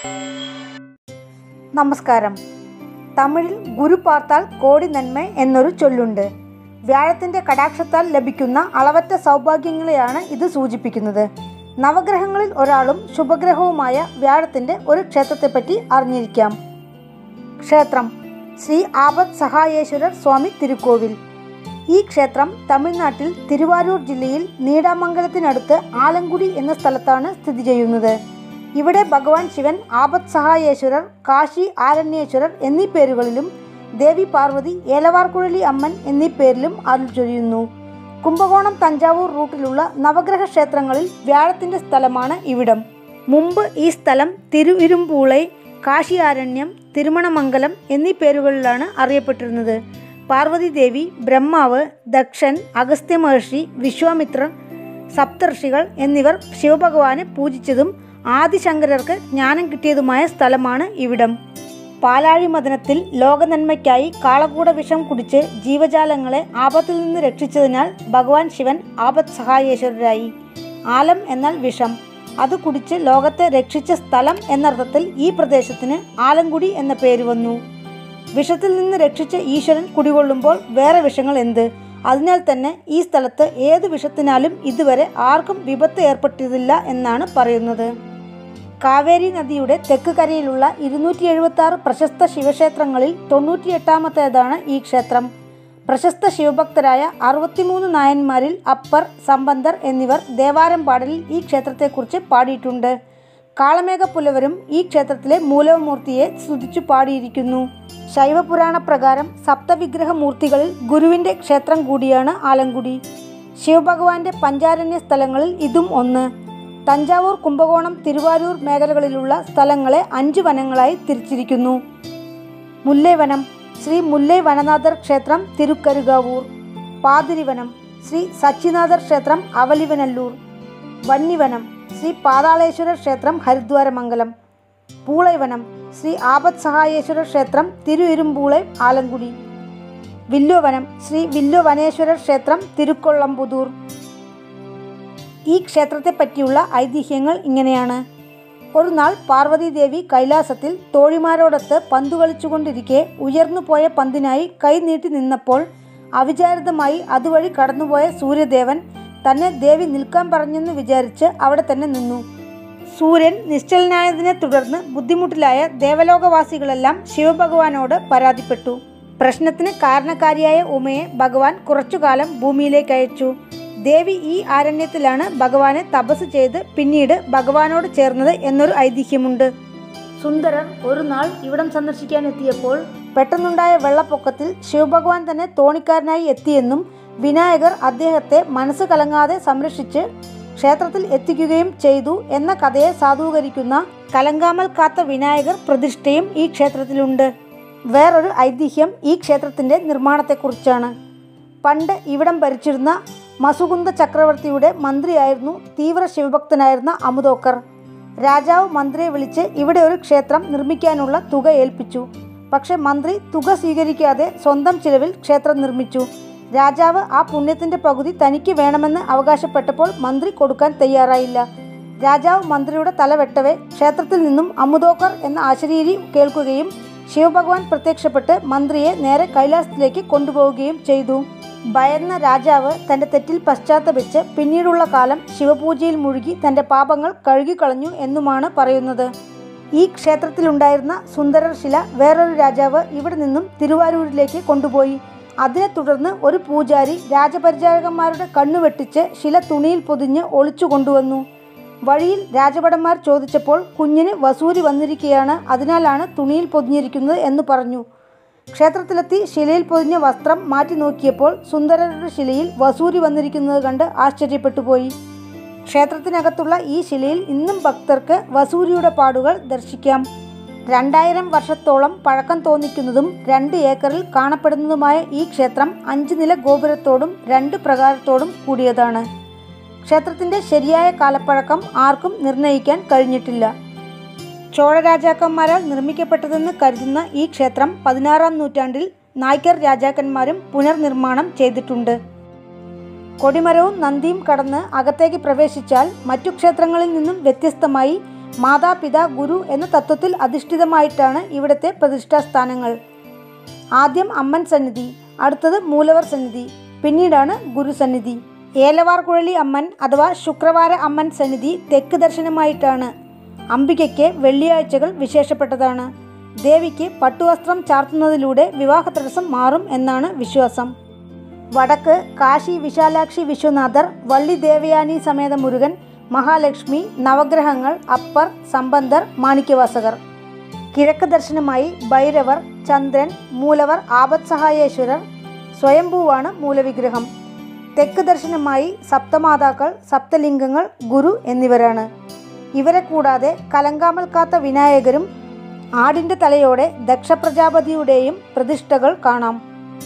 നമസ്കാരം തമിഴിൽ ഗുരു പാർത്താൽ കോടി നന്മ എന്നൊരു ചൊല്ലുണ്ട് വ്യാഴത്തിൻ്റെ കടാക്ഷത്താൽ ലഭിക്കുന്ന അളവറ്റ സൗഭാഗ്യങ്ങളെയാണ് ഇത് സൂചിപ്പിക്കുന്നത് നവഗ്രഹങ്ങളിൽ ഒരാളും ശുഭഗ്രഹവുമായ വ്യാഴത്തിൻ്റെ ഒരു ക്ഷേത്രത്തെപ്പറ്റി അറിഞ്ഞിരിക്കാം ക്ഷേത്രം ശ്രീ ആപത് സഹായേശ്വരർ സ്വാമി തിരുക്കോവിൽ ഈ ക്ഷേത്രം തമിഴ്നാട്ടിൽ തിരുവാരൂർ ജില്ലയിൽ നീടാമംഗലത്തിനടുത്ത് ആലങ്കുടി എന്ന സ്ഥലത്താണ് സ്ഥിതി ചെയ്യുന്നത് ഇവിടെ ഭഗവാൻ ശിവൻ ആപത് സഹായേശ്വരർ കാശി ആരണ്യേശ്വരർ എന്നീ പേരുകളിലും ദേവി പാർവതി ഏലവാർക്കുഴലി അമ്മൻ എന്നീ പേരിലും അരുൾ ചൊരിയുന്നു കുംഭകോണം തഞ്ചാവൂർ റൂട്ടിലുള്ള നവഗ്രഹ ക്ഷേത്രങ്ങളിൽ വ്യാഴത്തിൻ്റെ സ്ഥലമാണ് ഇവിടം മുമ്പ് ഈ സ്ഥലം തിരുവിരുമ്പൂളை കാശി ആരണ്യം തിരുമണമംഗലം എന്നീ പേരുകളിലാണ് അറിയപ്പെട്ടിരുന്നത് പാർവതി ദേവി ബ്രഹ്മാവ് ദക്ഷൻ അഗസ്ത്യ മഹർഷി വിശ്വാമിത്രൻ സപ്തർഷികൾ എന്നിവർ ശിവഭഗവാനെ പൂജിച്ചതും ആദിശങ്കരർക്ക് ജ്ഞാനം കിട്ടിയതുമായ സ്ഥലമാണ് ഇവിടം പാലാഴി മദനത്തിൽ ലോകനന്മയ്ക്കായി കാളകൂട വിഷം കുടിച്ച് ജീവജാലങ്ങളെ ആപത്തിൽ നിന്ന് രക്ഷിച്ചതിനാൽ ഭഗവാൻ ശിവൻ ആപത് സഹായേശ്വരരായി ആലം എന്നാൽ വിഷം അത് കുടിച്ച് ലോകത്തെ രക്ഷിച്ച സ്ഥലം എന്നർത്ഥത്തിൽ ഈ പ്രദേശത്തിന് ആലങ്കുടി എന്ന പേര് വന്നു വിഷത്തിൽ നിന്ന് രക്ഷിച്ച ഈശ്വരൻ കുടികൊള്ളുമ്പോൾ വേറെ വിഷങ്ങൾ എന്ത് അതിനാൽ തന്നെ ഈ സ്ഥലത്ത് ഏത് വിഷത്തിനാലും ഇതുവരെ ആർക്കും വിപത്ത് ഏർപ്പെട്ടിട്ടില്ല എന്നാണ് പറയുന്നത് കാവേരി നദിയുടെ തെക്ക് കരയിലുള്ള ഇരുന്നൂറ്റി എഴുപത്തി ആറ് പ്രശസ്ത ശിവക്ഷേത്രങ്ങളിൽ തൊണ്ണൂറ്റിയെട്ടാമത്തേതാണ് ഈ ക്ഷേത്രം പ്രശസ്ത ശിവഭക്തരായ അറുപത്തിമൂന്ന് നായന്മാരിൽ അപ്പർ സമ്പന്തർ എന്നിവർ ദേവാരം പാടലിൽ ഈ ക്ഷേത്രത്തെക്കുറിച്ച് പാടിയിട്ടുണ്ട് കാളമേഘ ഈ ക്ഷേത്രത്തിലെ മൂലവമൂർത്തിയെ സ്തുതിച്ചു പാടിയിരിക്കുന്നു ശൈവപുരാണ പ്രകാരം സപ്തവിഗ്രഹ മൂർത്തികളിൽ ഗുരുവിൻ്റെ ക്ഷേത്രം കൂടിയാണ് ആലങ്കുടി ശിവഭഗവാന്റെ പഞ്ചാരണ്യ സ്ഥലങ്ങളിൽ ഇതും ഒന്ന് തഞ്ചാവൂർ കുംഭകോണം തിരുവാരൂർ മേഖലകളിലുള്ള സ്ഥലങ്ങളെ അഞ്ച് വനങ്ങളായി തിരിച്ചിരിക്കുന്നു മുല്ലൈവനം ശ്രീ മുല്ലൈ വനനാഥർ ക്ഷേത്രം തിരുക്കരുകാവൂർ പാതിരിവനം ശ്രീ സച്ചിനാഥർ ക്ഷേത്രം അവലിവനല്ലൂർ വന്നിവനം ശ്രീ പാതാളേശ്വര ക്ഷേത്രം ഹരിദ്വാരമംഗലം പൂളൈവനം ശ്രീ ആപത് സഹായേശ്വര ക്ഷേത്രം തിരുഇരുമ്പൂളை ആലങ്കുടി വില്ലുവനം ശ്രീ വില്ലുവനേശ്വര ക്ഷേത്രം തിരുക്കൊള്ളംപുതൂർ ഈ ക്ഷേത്രത്തെ പറ്റിയുള്ള ഐതിഹ്യങ്ങൾ ഇങ്ങനെയാണ് ഒരു നാൾ പാർവതീദേവി കൈലാസത്തിൽ തോഴിമാരോടൊത്ത് പന്തു കളിച്ചുകൊണ്ടിരിക്കെ ഉയർന്നു പോയ പന്തിനായി കൈ നീട്ടി നിന്നപ്പോൾ അവിചാരിതമായി അതുവഴി കടന്നുപോയ സൂര്യദേവൻ തന്നെ ദേവി നിൽക്കാൻ പറഞ്ഞെന്ന് വിചാരിച്ച് അവിടെ തന്നെ നിന്നു സൂര്യൻ നിശ്ചലനായതിനെ തുടർന്ന് ബുദ്ധിമുട്ടിലായ ദേവലോകവാസികളെല്ലാം ശിവഭഗവാനോട് പരാതിപ്പെട്ടു പ്രശ്നത്തിന് കാരണക്കാരിയായ ഉമയെ ഭഗവാൻ കുറച്ചുകാലം ഭൂമിയിലേക്ക് അയച്ചു ദേവി ഈ ആരണ്യത്തിലാണ് ഭഗവാനെ തപസ് ചെയ്ത് പിന്നീട് ഭഗവാനോട് ചേർന്നത് എന്നൊരു ഐതിഹ്യമുണ്ട് സുന്ദരർ ഒരു നാൾ ഇവിടം സന്ദർശിക്കാൻ എത്തിയപ്പോൾ പെട്ടെന്നുണ്ടായ വെള്ളപ്പൊക്കത്തിൽ ശിവഭഗവാൻ തന്നെ തോണിക്കാരനായി എത്തിയെന്നും വിനായകർ അദ്ദേഹത്തെ മനസ്സ് കലങ്ങാതെ സംരക്ഷിച്ച് ക്ഷേത്രത്തിൽ എത്തിക്കുകയും ചെയ്തു എന്ന കഥയെ സാധൂകരിക്കുന്ന കലങ്കാമൽ കാത്ത വിനായകർ പ്രതിഷ്ഠയും ഈ ക്ഷേത്രത്തിലുണ്ട് വേറൊരു ഐതിഹ്യം ഈ ക്ഷേത്രത്തിൻ്റെ നിർമ്മാണത്തെക്കുറിച്ചാണ് പണ്ട് ഇവിടം ഭരിച്ചിരുന്ന മസുകുന്ദ ചക്രവർത്തിയുടെ മന്ത്രിയായിരുന്നു തീവ്ര ശിവഭക്തനായിരുന്ന അമുദോക്കർ രാജാവ് മന്ത്രിയെ വിളിച്ച് ഇവിടെ ഒരു ക്ഷേത്രം നിർമ്മിക്കാനുള്ള തുക ഏൽപ്പിച്ചു പക്ഷെ മന്ത്രി തുക സ്വീകരിക്കാതെ സ്വന്തം ചിലവിൽ ക്ഷേത്രം നിർമ്മിച്ചു രാജാവ് ആ പുണ്യത്തിന്റെ പകുതി തനിക്ക് വേണമെന്ന് അവകാശപ്പെട്ടപ്പോൾ മന്ത്രി കൊടുക്കാൻ തയ്യാറായില്ല രാജാവ് മന്ത്രിയുടെ തല വെട്ടവേ ക്ഷേത്രത്തിൽ നിന്നും അമുദോക്കർ എന്ന ആശരീരി കേൾക്കുകയും ശിവഭഗവാൻ പ്രത്യക്ഷപ്പെട്ട് മന്ത്രിയെ നേരെ കൈലാസത്തിലേക്ക് കൊണ്ടുപോവുകയും ചെയ്തു ഭയന്ന രാജാവ് തന്റെ തെറ്റിൽ പശ്ചാത്തപിച്ച് പിന്നീടുള്ള കാലം ശിവപൂജയിൽ മുഴുകി തന്റെ പാപങ്ങൾ കഴുകിക്കളഞ്ഞു എന്നുമാണ് പറയുന്നത് ഈ ക്ഷേത്രത്തിലുണ്ടായിരുന്ന സുന്ദരർ ശില വേറൊരു രാജാവ് ഇവിടെ നിന്നും തിരുവാരൂരിലേക്ക് കൊണ്ടുപോയി അതിനെ തുടർന്ന് ഒരു പൂജാരി രാജപരിചാരകന്മാരുടെ കണ്ണു വെട്ടിച്ച് ശില തുണിയിൽ പൊതിഞ്ഞ് ഒളിച്ചു കൊണ്ടുവന്നു വഴിയിൽ രാജഭടന്മാർ ചോദിച്ചപ്പോൾ കുഞ്ഞിന് വസൂരി വന്നിരിക്കുകയാണ് അതിനാലാണ് തുണിയിൽ പൊതിഞ്ഞിരിക്കുന്നത് എന്ന് പറഞ്ഞു ക്ഷേത്രത്തിലെത്തി ശിലയിൽ പൊതിഞ്ഞ വസ്ത്രം മാറ്റി നോക്കിയപ്പോൾ സുന്ദരരുടെ ശിലയിൽ വസൂരി വന്നിരിക്കുന്നത് കണ്ട് ആശ്ചര്യപ്പെട്ടുപോയി ക്ഷേത്രത്തിനകത്തുള്ള ഈ ശിലയിൽ ഇന്നും ഭക്തർക്ക് വസൂരിയുടെ പാടുകൾ ദർശിക്കാം രണ്ടായിരം വർഷത്തോളം പഴക്കം തോന്നിക്കുന്നതും രണ്ട് ഏക്കറിൽ കാണപ്പെടുന്നതുമായ ഈ ക്ഷേത്രം അഞ്ച് നില ഗോപുരത്തോടും രണ്ട് പ്രകാരത്തോടും കൂടിയതാണ് ക്ഷേത്രത്തിൻ്റെ ശരിയായ കാലപ്പഴക്കം ആർക്കും നിർണ്ണയിക്കാൻ കഴിഞ്ഞിട്ടില്ല ചോഴ രാജാക്കന്മാരാൽ നിർമ്മിക്കപ്പെട്ടതെന്ന് കരുതുന്ന ഈ ക്ഷേത്രം പതിനാറാം നൂറ്റാണ്ടിൽ നായ്ക്കർ രാജാക്കന്മാരും പുനർനിർമ്മാണം ചെയ്തിട്ടുണ്ട് കൊടിമരവും നന്ദിയും കടന്ന് അകത്തേക്ക് പ്രവേശിച്ചാൽ മറ്റു ക്ഷേത്രങ്ങളിൽ നിന്നും വ്യത്യസ്തമായി മാതാപിത ഗുരു എന്ന തത്വത്തിൽ അധിഷ്ഠിതമായിട്ടാണ് ഇവിടുത്തെ പ്രതിഷ്ഠാസ്ഥാനങ്ങൾ ആദ്യം അമ്മൻ സന്നിധി അടുത്തത് മൂലവർ സന്നിധി പിന്നീടാണ് ഗുരുസന്നിധി ഏലവാർ കുഴലി അമ്മൻ അഥവാ ശുക്രവാര അമ്മൻ സന്നിധി തെക്ക് ദർശനമായിട്ടാണ് അംബികയ്ക്ക് വെള്ളിയാഴ്ചകൾ വിശേഷപ്പെട്ടതാണ് ദേവിക്ക് പട്ടുവസ്ത്രം ചാർത്തുന്നതിലൂടെ വിവാഹ തടസ്സം മാറും എന്നാണ് വിശ്വാസം വടക്ക് കാശി വിശാലാക്ഷി വിശ്വനാഥർ വള്ളി ദേവയാനി സമേത മുരുകൻ മഹാലക്ഷ്മി നവഗ്രഹങ്ങൾ അപ്പർ സമ്പന്തർ മാണിക്യവാസകർ കിഴക്ക് ദർശനമായി ഭൈരവർ ചന്ദ്രൻ മൂലവർ ആപത് സഹായേശ്വരർ സ്വയംഭൂവാണ് മൂലവിഗ്രഹം തെക്ക് ദർശനമായി സപ്തമാതാക്കൾ സപ്തലിംഗങ്ങൾ ഗുരു എന്നിവരാണ് ഇവരെ കൂടാതെ കലങ്കാമൽ കാത്ത വിനായകരും ആടിൻ്റെ തലയോടെ ദക്ഷപ്രജാപതിയുടെയും പ്രതിഷ്ഠകൾ കാണാം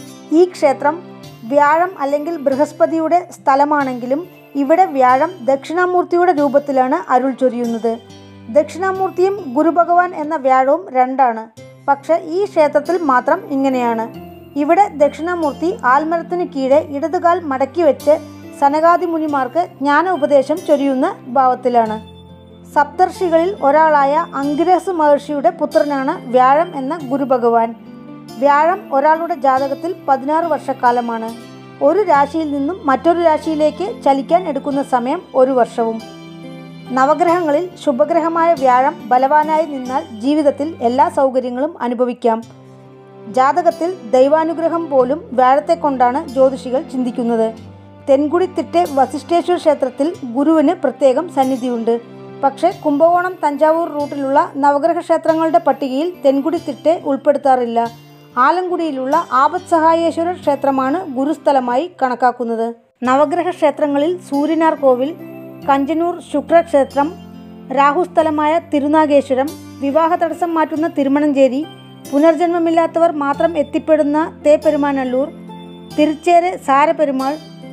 ഈ ക്ഷേത്രം വ്യാഴം അല്ലെങ്കിൽ ബൃഹസ്പതിയുടെ സ്ഥലമാണെങ്കിലും ഇവിടെ വ്യാഴം ദക്ഷിണാമൂർത്തിയുടെ രൂപത്തിലാണ് അരുൾ ചൊരിയുന്നത് ദക്ഷിണാമൂർത്തിയും ഗുരുഭഗവാൻ എന്ന വ്യാഴവും രണ്ടാണ് പക്ഷെ ഈ ക്ഷേത്രത്തിൽ മാത്രം ഇങ്ങനെയാണ് ഇവിടെ ദക്ഷിണാമൂർത്തി ആൽമരത്തിന് കീഴെ ഇടതുകാൽ മടക്കി വെച്ച് സനകാദി മുനിമാർക്ക് ജ്ഞാന ഉപദേശം ചൊരിയുന്ന ഭാവത്തിലാണ് സപ്തർഷികളിൽ ഒരാളായ അങ്കിരസ് മഹർഷിയുടെ പുത്രനാണ് വ്യാഴം എന്ന ഗുരുഭഗവാൻ വ്യാഴം ഒരാളുടെ ജാതകത്തിൽ പതിനാറ് വർഷക്കാലമാണ് ഒരു രാശിയിൽ നിന്നും മറ്റൊരു രാശിയിലേക്ക് ചലിക്കാൻ എടുക്കുന്ന സമയം ഒരു വർഷവും നവഗ്രഹങ്ങളിൽ ശുഭഗ്രഹമായ വ്യാഴം ബലവാനായി നിന്നാൽ ജീവിതത്തിൽ എല്ലാ സൗകര്യങ്ങളും അനുഭവിക്കാം ജാതകത്തിൽ ദൈവാനുഗ്രഹം പോലും വ്യാഴത്തെ കൊണ്ടാണ് ജ്യോതിഷികൾ ചിന്തിക്കുന്നത് തെൻകുടിത്തിട്ടെ വസിഷ്ഠേശ്വര ക്ഷേത്രത്തിൽ ഗുരുവിന് പ്രത്യേകം സന്നിധിയുണ്ട് പക്ഷേ കുംഭകോണം തഞ്ചാവൂർ റൂട്ടിലുള്ള നവഗ്രഹ ക്ഷേത്രങ്ങളുടെ പട്ടികയിൽ തെൻകുടിത്തിട്ടെ ഉൾപ്പെടുത്താറില്ല ആലങ്കുടിയിലുള്ള ആപത് സഹായേശ്വര ക്ഷേത്രമാണ് ഗുരുസ്ഥലമായി കണക്കാക്കുന്നത് നവഗ്രഹ ക്ഷേത്രങ്ങളിൽ സൂര്യനാർ കോവിൽ കഞ്ചനൂർ ശുക്രക്ഷേത്രം രാഹുസ്ഥലമായ തിരുനാഗേശ്വരം വിവാഹ തടസ്സം മാറ്റുന്ന തിരുമണഞ്ചേരി പുനർജന്മമില്ലാത്തവർ മാത്രം എത്തിപ്പെടുന്ന തേപ്പെരുമാനല്ലൂർ തിരുച്ചേര് സാരപെരുമാൾ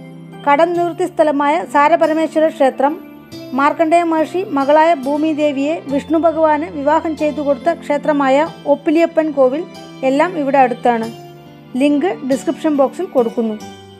കടം നിവൃത്തി സ്ഥലമായ സാരപരമേശ്വര ക്ഷേത്രം മാർക്കണ്ഡേയ മഹർഷി മകളായ ഭൂമിദേവിയെ വിഷ്ണു ഭഗവാന് വിവാഹം ചെയ്തു കൊടുത്ത ക്ഷേത്രമായ ഒപ്പിലിയപ്പൻ കോവിൽ എല്ലാം ഇവിടെ അടുത്താണ് ലിങ്ക് ഡിസ്ക്രിപ്ഷൻ ബോക്സിൽ കൊടുക്കുന്നു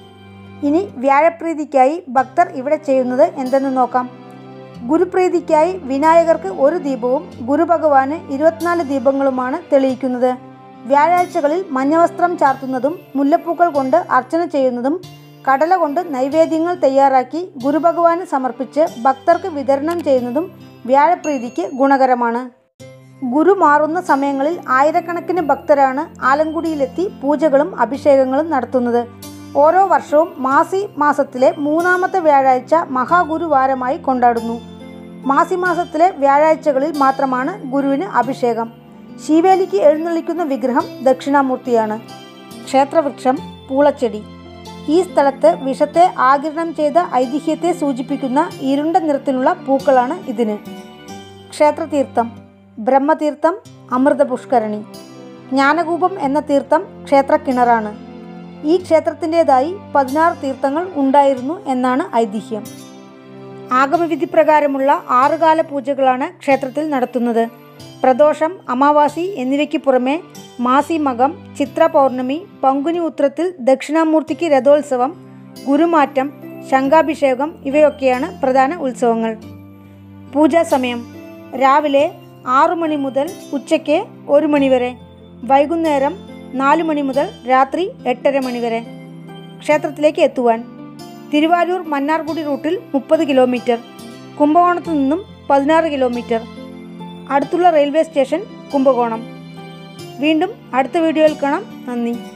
ഇനി വ്യാഴപ്രീതിക്കായി ഭക്തർ ഇവിടെ ചെയ്യുന്നത് എന്തെന്ന് നോക്കാം ഗുരുപ്രീതിക്കായി വിനായകർക്ക് ഒരു ദീപവും ഗുരുഭഗവാന് ഇരുപത്തിനാല് ദീപങ്ങളുമാണ് തെളിയിക്കുന്നത് വ്യാഴാഴ്ചകളിൽ മഞ്ഞവസ്ത്രം ചാർത്തുന്നതും മുല്ലപ്പൂക്കൾ കൊണ്ട് അർച്ചന ചെയ്യുന്നതും കടല കൊണ്ട് നൈവേദ്യങ്ങൾ തയ്യാറാക്കി ഗുരുഭഗവാന് സമർപ്പിച്ച് ഭക്തർക്ക് വിതരണം ചെയ്യുന്നതും വ്യാഴപ്രീതിക്ക് ഗുണകരമാണ് ഗുരു മാറുന്ന സമയങ്ങളിൽ ആയിരക്കണക്കിന് ഭക്തരാണ് ആലങ്കുടിയിലെത്തി പൂജകളും അഭിഷേകങ്ങളും നടത്തുന്നത് ഓരോ വർഷവും മാസി മാസത്തിലെ മൂന്നാമത്തെ വ്യാഴാഴ്ച മഹാഗുരുവാരമായി കൊണ്ടാടുന്നു മാസി മാസത്തിലെ വ്യാഴാഴ്ചകളിൽ മാത്രമാണ് ഗുരുവിന് അഭിഷേകം ശിവേലിക്ക് എഴുന്നള്ളിക്കുന്ന വിഗ്രഹം ദക്ഷിണാമൂർത്തിയാണ് ക്ഷേത്രവൃക്ഷം പൂളച്ചെടി ഈ സ്ഥലത്ത് വിഷത്തെ ആകിരണം ചെയ്ത ഐതിഹ്യത്തെ സൂചിപ്പിക്കുന്ന ഇരുണ്ട നിറത്തിലുള്ള പൂക്കളാണ് ഇതിന് ക്ഷേത്രതീർത്ഥം ബ്രഹ്മതീർത്ഥം അമൃത പുഷ്കരണി ജ്ഞാനകൂപം എന്ന തീർത്ഥം ക്ഷേത്രക്കിണറാണ് ഈ ക്ഷേത്രത്തിൻ്റെതായി പതിനാറ് തീർത്ഥങ്ങൾ ഉണ്ടായിരുന്നു എന്നാണ് ഐതിഹ്യം ആഗമവിധി പ്രകാരമുള്ള ആറുകാല പൂജകളാണ് ക്ഷേത്രത്തിൽ നടത്തുന്നത് പ്രദോഷം അമാവാസി എന്നിവയ്ക്ക് പുറമെ മാസി മകം ചിത്ര പൗർണമി പങ്കുനി ഉത്രത്തിൽ ദക്ഷിണാമൂർത്തിക്ക് രഥോത്സവം ഗുരുമാറ്റം ശംഖാഭിഷേകം ഇവയൊക്കെയാണ് പ്രധാന ഉത്സവങ്ങൾ പൂജാ സമയം രാവിലെ ആറു മണി മുതൽ ഉച്ചയ്ക്ക് ഒരു മണി വരെ വൈകുന്നേരം നാല് മണി മുതൽ രാത്രി എട്ടര മണി വരെ ക്ഷേത്രത്തിലേക്ക് എത്തുവാൻ തിരുവാരൂർ മന്നാർകുടി റൂട്ടിൽ മുപ്പത് കിലോമീറ്റർ കുംഭകോണത്തു നിന്നും പതിനാറ് കിലോമീറ്റർ അടുത്തുള്ള റെയിൽവേ സ്റ്റേഷൻ കുംഭകോണം വീണ്ടും അടുത്ത വീഡിയോയിൽ കാണാം നന്ദി